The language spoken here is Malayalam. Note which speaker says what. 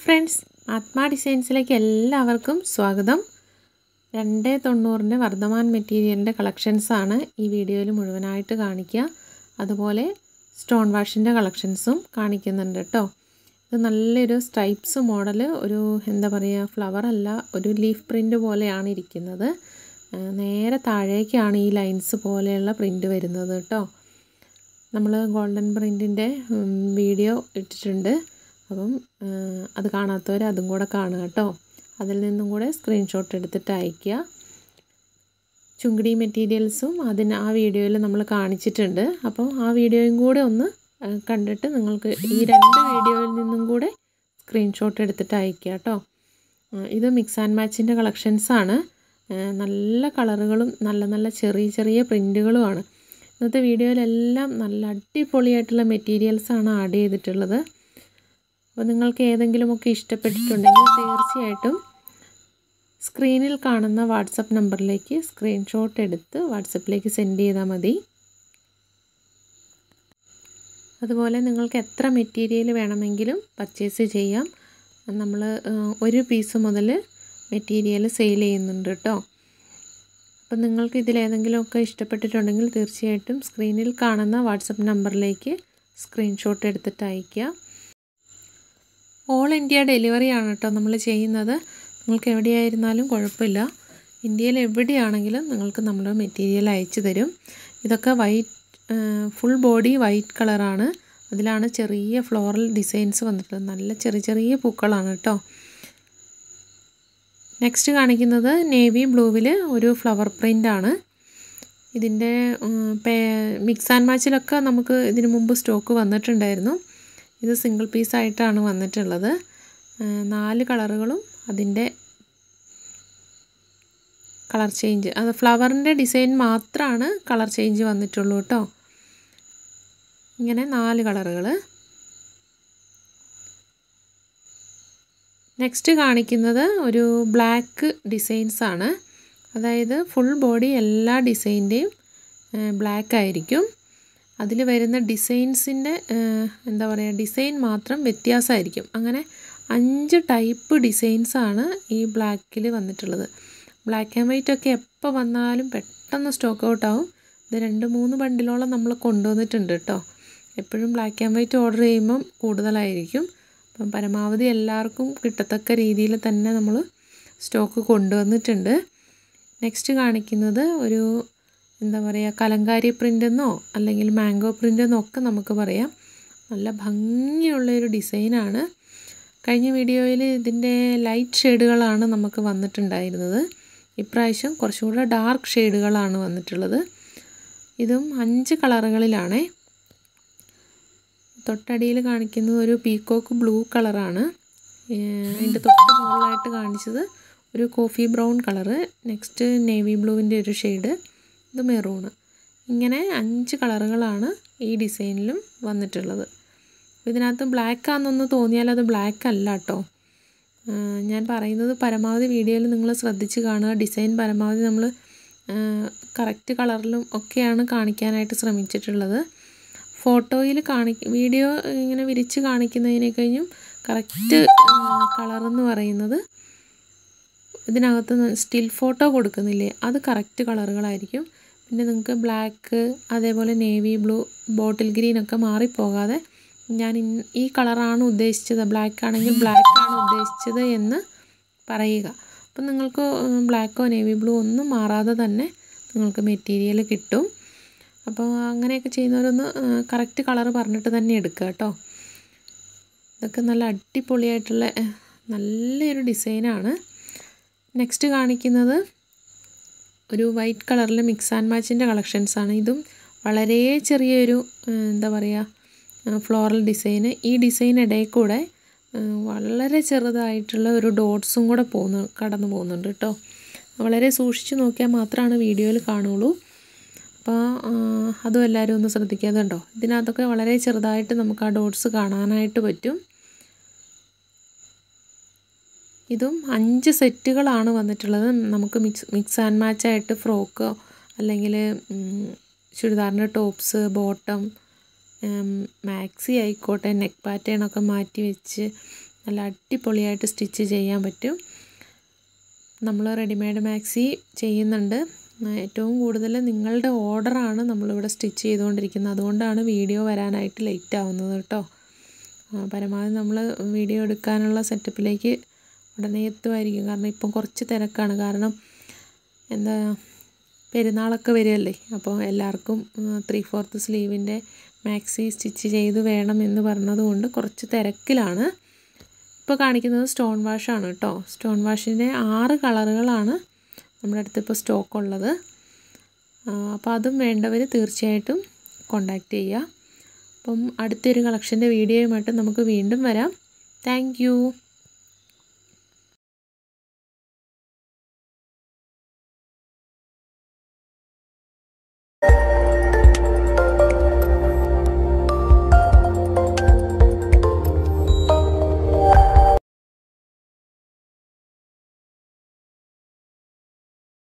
Speaker 1: ഫ്രണ്ട്സ് ആത്മാ ഡിസൈൻസിലേക്ക് എല്ലാവർക്കും സ്വാഗതം രണ്ട് തൊണ്ണൂറിൻ്റെ വർദ്ധമാൻ മെറ്റീരിയലിൻ്റെ കളക്ഷൻസാണ് ഈ വീഡിയോയിൽ മുഴുവനായിട്ട് കാണിക്കുക അതുപോലെ സ്റ്റോൺ വാഷിൻ്റെ കളക്ഷൻസും കാണിക്കുന്നുണ്ട് കേട്ടോ ഇത് നല്ലൊരു സ്ട്രൈപ്സ് മോഡൽ ഒരു എന്താ പറയുക ഫ്ലവർ അല്ല ഒരു ലീഫ് പ്രിൻ്റ് പോലെയാണ് ഇരിക്കുന്നത് നേരെ താഴേക്കാണ് ഈ ലൈൻസ് പോലെയുള്ള പ്രിൻ്റ് വരുന്നത് കേട്ടോ നമ്മൾ ഗോൾഡൻ പ്രിൻറ്റിൻ്റെ വീഡിയോ ഇട്ടിട്ടുണ്ട് അപ്പം അത് കാണാത്തവർ അതും കൂടെ കാണുക കേട്ടോ അതിൽ നിന്നും കൂടെ സ്ക്രീൻഷോട്ട് എടുത്തിട്ട് അയയ്ക്കുക ചുങ്കിടി മെറ്റീരിയൽസും അതിന് ആ വീഡിയോയിൽ നമ്മൾ കാണിച്ചിട്ടുണ്ട് അപ്പോൾ ആ വീഡിയോയും കൂടെ ഒന്ന് കണ്ടിട്ട് നിങ്ങൾക്ക് ഈ രണ്ട് വീഡിയോയിൽ നിന്നും കൂടെ സ്ക്രീൻഷോട്ട് എടുത്തിട്ട് അയയ്ക്കുക കേട്ടോ ഇത് മിക്സ് ആൻഡ് മാച്ചിൻ്റെ കളക്ഷൻസാണ് നല്ല കളറുകളും നല്ല നല്ല ചെറിയ ചെറിയ പ്രിൻറ്റുകളുമാണ് ഇന്നത്തെ വീഡിയോയിലെല്ലാം നല്ല അടിപൊളിയായിട്ടുള്ള മെറ്റീരിയൽസാണ് ആഡ് ചെയ്തിട്ടുള്ളത് അപ്പോൾ നിങ്ങൾക്ക് ഏതെങ്കിലുമൊക്കെ ഇഷ്ടപ്പെട്ടിട്ടുണ്ടെങ്കിൽ തീർച്ചയായിട്ടും സ്ക്രീനിൽ കാണുന്ന വാട്സപ്പ് നമ്പറിലേക്ക് സ്ക്രീൻഷോട്ട് എടുത്ത് വാട്സപ്പിലേക്ക് സെൻഡ് ചെയ്താൽ മതി അതുപോലെ നിങ്ങൾക്ക് എത്ര മെറ്റീരിയൽ വേണമെങ്കിലും പർച്ചേസ് ചെയ്യാം നമ്മൾ ഒരു പീസ് മുതൽ മെറ്റീരിയൽ സെയിൽ ചെയ്യുന്നുണ്ട് കേട്ടോ അപ്പം നിങ്ങൾക്ക് ഇതിലേതെങ്കിലുമൊക്കെ ഇഷ്ടപ്പെട്ടിട്ടുണ്ടെങ്കിൽ തീർച്ചയായിട്ടും സ്ക്രീനിൽ കാണുന്ന വാട്സപ്പ് നമ്പറിലേക്ക് സ്ക്രീൻഷോട്ട് എടുത്തിട്ട് അയയ്ക്കുക ഓൾ ഇന്ത്യ ഡെലിവറി ആണ് കേട്ടോ നമ്മൾ ചെയ്യുന്നത് നിങ്ങൾക്ക് എവിടെയായിരുന്നാലും കുഴപ്പമില്ല ഇന്ത്യയിൽ എവിടെയാണെങ്കിലും നിങ്ങൾക്ക് നമ്മുടെ മെറ്റീരിയൽ അയച്ചു തരും ഇതൊക്കെ വൈറ്റ് ഫുൾ ബോഡി വൈറ്റ് കളറാണ് അതിലാണ് ചെറിയ ഫ്ലോറൽ ഡിസൈൻസ് വന്നിട്ടുള്ളത് നല്ല ചെറിയ ചെറിയ പൂക്കളാണ് കേട്ടോ നെക്സ്റ്റ് കാണിക്കുന്നത് നേവി ബ്ലൂവിൽ ഒരു ഫ്ലവർ പ്രിൻ്റ് ആണ് ഇതിൻ്റെ മിക്സ് ആൻഡ് മാച്ചിലൊക്കെ നമുക്ക് ഇതിനു മുമ്പ് സ്റ്റോക്ക് വന്നിട്ടുണ്ടായിരുന്നു ഇത് സിംഗിൾ പീസായിട്ടാണ് വന്നിട്ടുള്ളത് നാല് കളറുകളും അതിൻ്റെ കളർ ചേഞ്ച് അത് ഫ്ലവറിൻ്റെ ഡിസൈൻ മാത്രമാണ് കളർ ചേഞ്ച് വന്നിട്ടുള്ളൂ കേട്ടോ ഇങ്ങനെ നാല് കളറുകൾ നെക്സ്റ്റ് കാണിക്കുന്നത് ഒരു ബ്ലാക്ക് ഡിസൈൻസ് ആണ് അതായത് ഫുൾ ബോഡി എല്ലാ ഡിസൈൻ്റെയും ബ്ലാക്ക് ആയിരിക്കും അതിൽ വരുന്ന ഡിസൈൻസിൻ്റെ എന്താ പറയുക ഡിസൈൻ മാത്രം വ്യത്യാസമായിരിക്കും അങ്ങനെ അഞ്ച് ടൈപ്പ് ഡിസൈൻസാണ് ഈ ബ്ലാക്കിൽ വന്നിട്ടുള്ളത് ബ്ലാക്ക് ആൻഡ് വൈറ്റ് ഒക്കെ എപ്പോൾ വന്നാലും പെട്ടെന്ന് സ്റ്റോക്ക് ഔട്ട് ആവും ഇത് രണ്ട് മൂന്ന് ബണ്ടിലോളം നമ്മൾ കൊണ്ടുവന്നിട്ടുണ്ട് കേട്ടോ എപ്പോഴും ബ്ലാക്ക് ആൻഡ് വൈറ്റ് ഓർഡർ ചെയ്യുമ്പം കൂടുതലായിരിക്കും അപ്പം പരമാവധി എല്ലാവർക്കും കിട്ടത്തക്ക രീതിയിൽ തന്നെ നമ്മൾ സ്റ്റോക്ക് കൊണ്ടുവന്നിട്ടുണ്ട് നെക്സ്റ്റ് കാണിക്കുന്നത് ഒരു എന്താ പറയുക കലങ്കാരി പ്രിൻ്റെന്നോ അല്ലെങ്കിൽ മാംഗോ പ്രിൻ്റെന്നോ ഒക്കെ നമുക്ക് പറയാം നല്ല ഭംഗിയുള്ളൊരു ഡിസൈനാണ് കഴിഞ്ഞ വീഡിയോയിൽ ഇതിൻ്റെ ലൈറ്റ് ഷെയ്ഡുകളാണ് നമുക്ക് വന്നിട്ടുണ്ടായിരുന്നത് ഇപ്രാവശ്യം കുറച്ചുകൂടെ ഡാർക്ക് ഷെയ്ഡുകളാണ് വന്നിട്ടുള്ളത് ഇതും അഞ്ച് കളറുകളിലാണ് തൊട്ടടിയിൽ കാണിക്കുന്നത് ഒരു പീക്കോക്ക് ബ്ലൂ കളറാണ് അതിൻ്റെ തൊട്ട് മുകളിലായിട്ട് കാണിച്ചത് ഒരു coffee brown colour next navy ബ്ലൂവിൻ്റെ ഒരു ഷെയ്ഡ് ഇത് മെറൂണ് ഇങ്ങനെ അഞ്ച് കളറുകളാണ് ഈ ഡിസൈനിലും വന്നിട്ടുള്ളത് ഇതിനകത്ത് ബ്ലാക്ക് ആണെന്നൊന്ന് തോന്നിയാൽ അത് ബ്ലാക്ക് അല്ല കേട്ടോ ഞാൻ പറയുന്നത് പരമാവധി വീഡിയോയിൽ നിങ്ങൾ ശ്രദ്ധിച്ച് കാണുക ഡിസൈൻ പരമാവധി നമ്മൾ കറക്റ്റ് കളറിലും ഒക്കെയാണ് കാണിക്കാനായിട്ട് ശ്രമിച്ചിട്ടുള്ളത് ഫോട്ടോയിൽ കാണി വീഡിയോ ഇങ്ങനെ വിരിച്ച് കാണിക്കുന്നതിനെ കഴിഞ്ഞും കറക്റ്റ് കളറെന്ന് പറയുന്നത് ഇതിനകത്ത് സ്റ്റിൽ ഫോട്ടോ കൊടുക്കുന്നില്ലേ അത് കറക്റ്റ് കളറുകളായിരിക്കും പിന്നെ നിങ്ങൾക്ക് ബ്ലാക്ക് അതേപോലെ നേവി ബ്ലൂ ബോട്ടിൽ ഗ്രീൻ ഒക്കെ മാറിപ്പോകാതെ ഞാൻ ഈ കളറാണ് ഉദ്ദേശിച്ചത് ബ്ലാക്ക് ആണെങ്കിൽ ബ്ലാക്ക് ആണ് ഉദ്ദേശിച്ചത് എന്ന് പറയുക അപ്പം നിങ്ങൾക്ക് ബ്ലാക്കോ നേവി ബ്ലൂ ഒന്നും മാറാതെ തന്നെ നിങ്ങൾക്ക് മെറ്റീരിയൽ കിട്ടും അപ്പോൾ അങ്ങനെയൊക്കെ ചെയ്യുന്നവരൊന്ന് കറക്റ്റ് കളർ പറഞ്ഞിട്ട് തന്നെ എടുക്കുക കേട്ടോ ഇതൊക്കെ നല്ല അടിപൊളിയായിട്ടുള്ള നല്ലൊരു ഡിസൈനാണ് നെക്സ്റ്റ് കാണിക്കുന്നത് ഒരു വൈറ്റ് കളറിൽ മിക്സ് ആൻഡ് മാച്ചിൻ്റെ കളക്ഷൻസാണ് ഇതും വളരെ ചെറിയൊരു എന്താ പറയുക ഫ്ലോറൽ ഡിസൈന് ഈ ഡിസൈൻ ഇടയിൽ കൂടെ വളരെ ചെറുതായിട്ടുള്ള ഒരു ഡോട്ട്സും കൂടെ പോകുന്നു കടന്നു പോകുന്നുണ്ട് കേട്ടോ വളരെ സൂക്ഷിച്ച് നോക്കിയാൽ മാത്രമാണ് വീഡിയോയിൽ കാണുള്ളൂ അപ്പോൾ അതും എല്ലാവരും ഒന്ന് ശ്രദ്ധിക്കാതെ ഉണ്ടോ ഇതിനകത്തൊക്കെ വളരെ ചെറുതായിട്ട് നമുക്ക് ആ ഡോട്ട്സ് കാണാനായിട്ട് പറ്റും ഇതും അഞ്ച് സെറ്റുകളാണ് വന്നിട്ടുള്ളത് നമുക്ക് മിക്സ് മിക്സ് ആൻഡ് മാച്ച് ആയിട്ട് ഫ്രോക്കോ അല്ലെങ്കിൽ ചുരിദാറിൻ്റെ ടോപ്സ് ബോട്ടം മാക്സി ആയിക്കോട്ടെ നെക്ക് പാറ്റേൺ ഒക്കെ മാറ്റി വെച്ച് നല്ല അടിപൊളിയായിട്ട് സ്റ്റിച്ച് ചെയ്യാൻ പറ്റും നമ്മൾ റെഡിമെയ്ഡ് മാക്സി ചെയ്യുന്നുണ്ട് ഏറ്റവും കൂടുതൽ നിങ്ങളുടെ ഓർഡറാണ് നമ്മളിവിടെ സ്റ്റിച്ച് ചെയ്തുകൊണ്ടിരിക്കുന്നത് അതുകൊണ്ടാണ് വീഡിയോ വരാനായിട്ട് ലേറ്റ് ആവുന്നത് കേട്ടോ പരമാവധി നമ്മൾ വീഡിയോ എടുക്കാനുള്ള സെറ്റപ്പിലേക്ക് ഉടനെ എത്തുമായിരിക്കും കാരണം ഇപ്പം കുറച്ച് തിരക്കാണ് കാരണം എന്താ പെരുന്നാളൊക്കെ വരികയല്ലേ അപ്പോൾ എല്ലാവർക്കും ത്രീ ഫോർത്ത് സ്ലീവിൻ്റെ മാക്സി സ്റ്റിച്ച് ചെയ്ത് വേണം എന്ന് പറഞ്ഞതുകൊണ്ട് കുറച്ച് തിരക്കിലാണ് ഇപ്പോൾ കാണിക്കുന്നത് സ്റ്റോൺ വാഷാണ് കേട്ടോ സ്റ്റോൺ വാഷിൻ്റെ ആറ് കളറുകളാണ് നമ്മുടെ അടുത്ത് ഇപ്പോൾ സ്റ്റോക്ക് ഉള്ളത് അപ്പോൾ അതും വേണ്ടവർ തീർച്ചയായിട്ടും കോണ്ടാക്റ്റ് ചെയ്യുക അപ്പം അടുത്തൊരു കളക്ഷൻ്റെ വീഡിയോയുമായിട്ട് നമുക്ക് വീണ്ടും വരാം താങ്ക്